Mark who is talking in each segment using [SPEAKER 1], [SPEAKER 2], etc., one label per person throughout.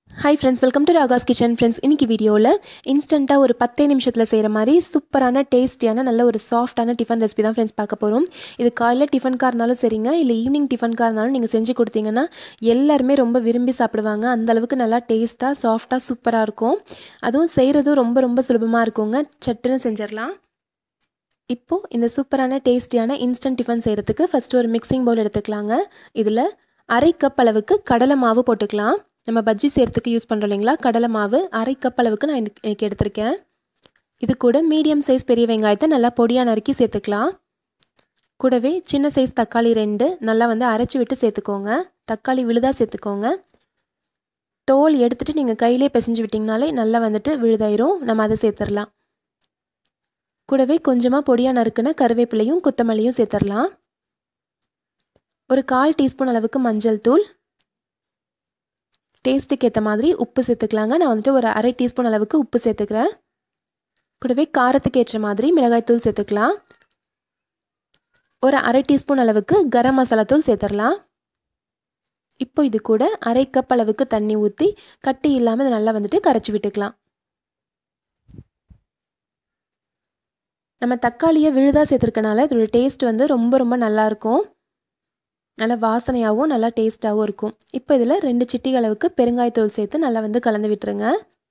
[SPEAKER 1] hi friends welcome to Ragas kitchen friends இன்னைக்கு வீடியோவில் இன்ஸ்டண்ட்டாக ஒரு பத்தே நிமிஷத்தில் செய்கிற மாதிரி சூப்பரான டேஸ்டியான நல்ல ஒரு சாஃப்டான டிஃபன் ரெசிபி தான் ஃப்ரெண்ட்ஸ் பார்க்க போகிறோம் இது காலையில் டிஃபனுக்காக இருந்தாலும் சரிங்க இல்லை ஈவினிங் டிஃபனுக்காக இருந்தாலும் நீங்கள் செஞ்சு கொடுத்தீங்கன்னா எல்லாருமே ரொம்ப விரும்பி சாப்பிடுவாங்க அந்த அளவுக்கு நல்லா டேஸ்ட்டாக சாஃப்டாக சூப்பராக இருக்கும் அதுவும் செய்கிறதும் ரொம்ப ரொம்ப சுலபமாக இருக்குங்க சட்டுன்னு செஞ்சிடலாம் இப்போது இந்த சூப்பரான டேஸ்டியான இன்ஸ்டன்ட் டிஃபன் செய்கிறதுக்கு ஃபஸ்ட்டு ஒரு மிக்சிங் பவுல் எடுத்துக்கலாங்க இதில் அரை கப் அளவுக்கு கடலை மாவு போட்டுக்கலாம் நம்ம பஜ்ஜி செய்கிறதுக்கு யூஸ் பண்ணுறோம் இல்லைங்களா கடலை மாவு அரை கப் அளவுக்கு நான் எனக்கு எடுத்திருக்கேன் இது கூட மீடியம் சைஸ் பெரிய வெங்காயத்தை நல்லா பொடியாக நறுக்கி சேர்த்துக்கலாம் கூடவே சின்ன சைஸ் தக்காளி ரெண்டு நல்லா வந்து அரைச்சி விட்டு சேர்த்துக்கோங்க தக்காளி விழுதாக சேர்த்துக்கோங்க தோல் எடுத்துகிட்டு நீங்கள் கையிலே பிசைஞ்சு விட்டிங்கனாலே நல்லா வந்துட்டு விழுதாயிரும் நம்ம அதை சேர்த்துடலாம் கூடவே கொஞ்சமாக பொடியாக நறுக்குன கருவேப்பிலையும் கொத்தமல்லியும் சேர்த்துடலாம் ஒரு கால் டீஸ்பூன் அளவுக்கு மஞ்சள் தூள் டேஸ்ட்டுக்கு ஏற்ற மாதிரி உப்பு சேர்த்துக்கலாங்க நான் வந்துட்டு ஒரு அரை டீஸ்பூன் அளவுக்கு உப்பு சேர்த்துக்கிறேன் கூடவே காரத்துக்கு ஏற்ற மாதிரி மிளகாய்த்தூள் சேர்த்துக்கலாம் ஒரு அரை டீஸ்பூன் அளவுக்கு கரம் மசாலா தூள் சேர்த்துடலாம் இப்போ இது கூட அரை கப் அளவுக்கு தண்ணி ஊற்றி கட்டி இல்லாமல் இதை நல்லா வந்துட்டு கரைச்சி விட்டுக்கலாம் நம்ம தக்காளியை விழுதாக சேர்த்துருக்கனால இதோட டேஸ்ட் வந்து ரொம்ப ரொம்ப நல்லாயிருக்கும் நல்லா வாசனையாகவும் நல்லா டேஸ்ட்டாகவும் இருக்கும் இப்போ இதில் ரெண்டு சிட்டி அளவுக்கு பெருங்காயத்தூள் சேர்த்து நல்லா வந்து கலந்து விட்டுருங்க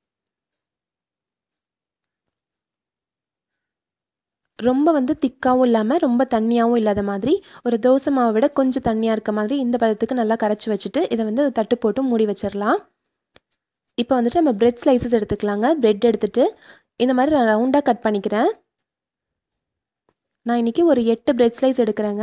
[SPEAKER 1] ரொம்ப வந்து திக்காகவும் இல்லாமல் ரொம்ப தண்ணியாகவும் இல்லாத மாதிரி ஒரு தோசை மாவை விட கொஞ்சம் தண்ணியாக இருக்க மாதிரி இந்த பதத்துக்கு நல்லா கரைச்சி வச்சுட்டு இதை வந்து தட்டு போட்டு மூடி வச்சிடலாம் இப்போ வந்துட்டு நம்ம பிரெட் ஸ்லைசஸ் எடுத்துக்கலாங்க பிரெட் எடுத்துகிட்டு இந்த மாதிரி நான் ரவுண்டாக கட் பண்ணிக்கிறேன் நான் இன்றைக்கி ஒரு எட்டு பிரெட் ஸ்லைஸ் எடுக்கிறேங்க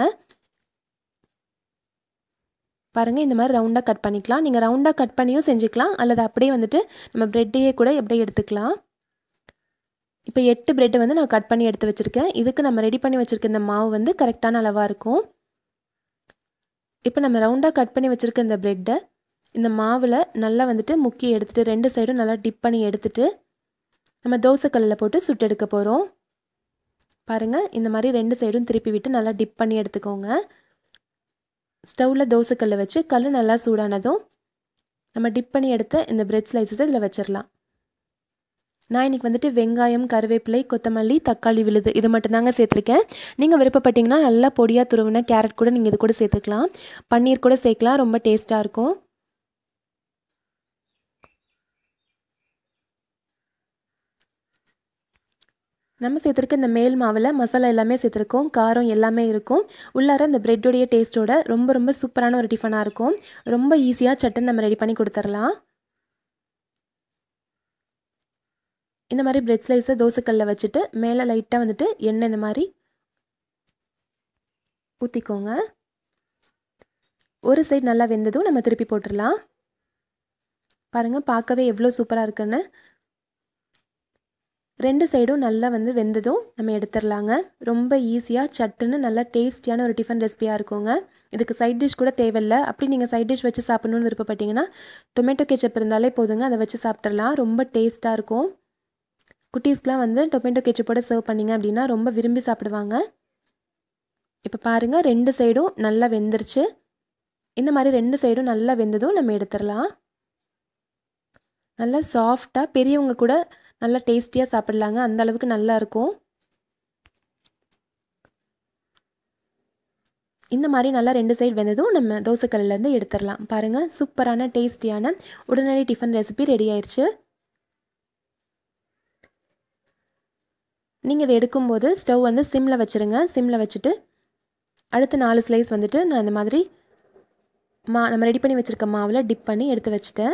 [SPEAKER 1] பாருங்கள் இந்த மாதிரி ரவுண்டாக கட் பண்ணிக்கலாம் நீங்கள் ரவுண்டாக கட் பண்ணியும் செஞ்சுக்கலாம் அல்லது அப்படியே வந்துட்டு நம்ம ப்ரெட்டையே கூட எப்படியே எடுத்துக்கலாம் இப்போ எட்டு ப்ரெட்டை வந்து நான் கட் பண்ணி எடுத்து வச்சுருக்கேன் இதுக்கு நம்ம ரெடி பண்ணி வச்சுருக்க இந்த மாவு வந்து கரெக்டான அளவாக இருக்கும் இப்போ நம்ம ரவுண்டாக கட் பண்ணி வச்சுருக்க இந்த ப்ரெட்டை இந்த மாவில் நல்லா வந்துட்டு முக்கி எடுத்துகிட்டு ரெண்டு சைடும் நல்லா டிப் பண்ணி எடுத்துகிட்டு நம்ம தோசைக்கல்லில் போட்டு சுட்டு எடுக்க போகிறோம் பாருங்கள் இந்த மாதிரி ரெண்டு சைடும் திருப்பி விட்டு நல்லா டிப் பண்ணி எடுத்துக்கோங்க ஸ்டவ்வில் தோசைக்கல்லை வச்சு கல் நல்லா சூடானதும் நம்ம டிப் பண்ணி எடுத்த இந்த பிரெட் ஸ்லைசஸை இதில் வச்சிடலாம் நான் இன்றைக்கி வந்துட்டு வெங்காயம் கருவேப்பிலை கொத்தமல்லி தக்காளி விழுது இது மட்டும்தாங்க சேர்த்துருக்கேன் நீங்கள் விருப்பப்பட்டிங்கன்னா நல்லா பொடியாக துருவின கேரட் கூட நீங்கள் இது கூட சேர்த்துக்கலாம் பன்னீர் கூட சேர்க்கலாம் ரொம்ப டேஸ்ட்டாக இருக்கும் நம்ம சேர்த்துருக்க இந்த மேல் மாவில் மசாலா எல்லாமே சேர்த்துருக்கோம் காரம் எல்லாமே இருக்கும் உள்ளார இந்த ப்ரெட்டோடைய டேஸ்ட்டோட ரொம்ப ரொம்ப சூப்பரான ஒரு டிஃபனாக இருக்கும் ரொம்ப ஈஸியாக சட்டன் நம்ம ரெடி பண்ணி கொடுத்துர்லாம் இந்த மாதிரி பிரெட் ஸ்லைஸை தோசைக்கல்லில் வச்சுட்டு மேலே லைட்டாக வந்துட்டு எண்ணெய் இந்த மாதிரி ஊற்றிக்கோங்க ஒரு சைடு நல்லா வெந்ததும் நம்ம திருப்பி போட்டுடலாம் பாருங்கள் பார்க்கவே எவ்வளோ சூப்பராக இருக்குன்னு ரெண்டு சைடும் நல்லா வந்து வெந்ததும் நம்ம எடுத்துடலாங்க ரொம்ப ஈஸியாக சட்டுன்னு நல்லா டேஸ்டியான ஒரு டிஃபன் ரெசிபியாக இருக்குங்க இதுக்கு சைட் டிஷ் கூட தேவையில்லை அப்படி நீங்கள் சைட் டிஷ் வச்சு சாப்பிட்ணுன்னு விருப்பப்பட்டீங்கன்னா டொமேட்டோ கெச்சப் இருந்தாலே போதுங்க அதை வச்சு சாப்பிட்றலாம் ரொம்ப டேஸ்ட்டாக இருக்கும் குட்டீஸ்க்கெலாம் வந்து டொமேட்டோ கெச்சப்போட சர்வ் பண்ணிங்க அப்படின்னா ரொம்ப விரும்பி சாப்பிடுவாங்க இப்போ பாருங்கள் ரெண்டு சைடும் நல்லா வெந்துருச்சு இந்த மாதிரி ரெண்டு சைடும் நல்லா வெந்ததும் நம்ம எடுத்துடலாம் நல்லா சாஃப்டாக பெரியவங்க கூட நல்லா டேஸ்டியாக சாப்பிட்லாங்க அந்த அளவுக்கு நல்லா இருக்கும் இந்த மாதிரி நல்லா ரெண்டு சைடு வெந்ததும் நம்ம தோசைக்கல்லேருந்து எடுத்துடலாம் பாருங்கள் சூப்பரான டேஸ்டியான உடனடி டிஃபன் ரெசிபி ரெடி ஆயிடுச்சு நீங்கள் இதை எடுக்கும்போது ஸ்டவ் வந்து சிம்மில் வச்சுருங்க சிம்மில் வச்சுட்டு அடுத்த நாலு ஸ்லைஸ் வந்துட்டு நான் இந்த மாதிரி மா நம்ம ரெடி பண்ணி வச்சுருக்க மாவில் டிப் பண்ணி எடுத்து வச்சுட்டேன்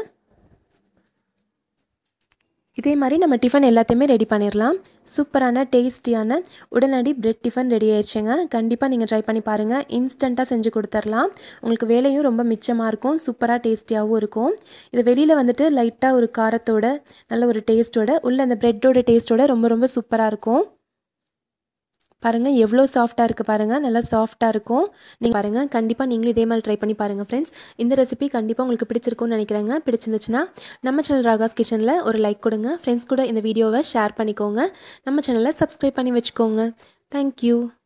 [SPEAKER 1] இதே மாதிரி நம்ம டிஃபன் எல்லாத்தையுமே ரெடி பண்ணிடலாம் சூப்பரான டேஸ்டியான உடனடி பிரெட் டிஃபன் ரெடி ஆயிடுச்சுங்க கண்டிப்பாக நீங்கள் ட்ரை பண்ணி பாருங்கள் இன்ஸ்டண்ட்டாக செஞ்சு கொடுத்துர்லாம் உங்களுக்கு வேலையும் ரொம்ப மிச்சமாக இருக்கும் சூப்பராக டேஸ்டியாகவும் இருக்கும் இது வெளியில் வந்துட்டு லைட்டாக ஒரு காரத்தோட நல்ல ஒரு டேஸ்ட்டோட உள்ள அந்த ப்ரெட்டோட டேஸ்ட்டோட ரொம்ப ரொம்ப சூப்பராக இருக்கும் பாருங்கள் எவ்வளோ சாஃப்டாக இருக்குது பாருங்கள் நல்லா சாஃப்டாக இருக்கும் நீங்கள் பாருங்கள் கண்டிப்பாக நீங்களும் இதே மாதிரி ட்ரை பண்ணி பாருங்கள் ஃப்ரெண்ட்ஸ் இந்த ரெசிபி கண்டிப்பாக உங்களுக்கு பிடிச்சிருக்கும்னு நினைக்கிறேங்க பிடிச்சிருந்துச்சுன்னா நம்ம சேனல் ராகாஸ் கிச்சனில் ஒரு லைக் கொடுங்க ஃப்ரெண்ட்ஸ் கூட இந்த வீடியோவை ஷேர் பண்ணிக்கோங்க நம்ம சேனலை சப்ஸ்கிரைப் பண்ணி வச்சுக்கோங்க தேங்க்யூ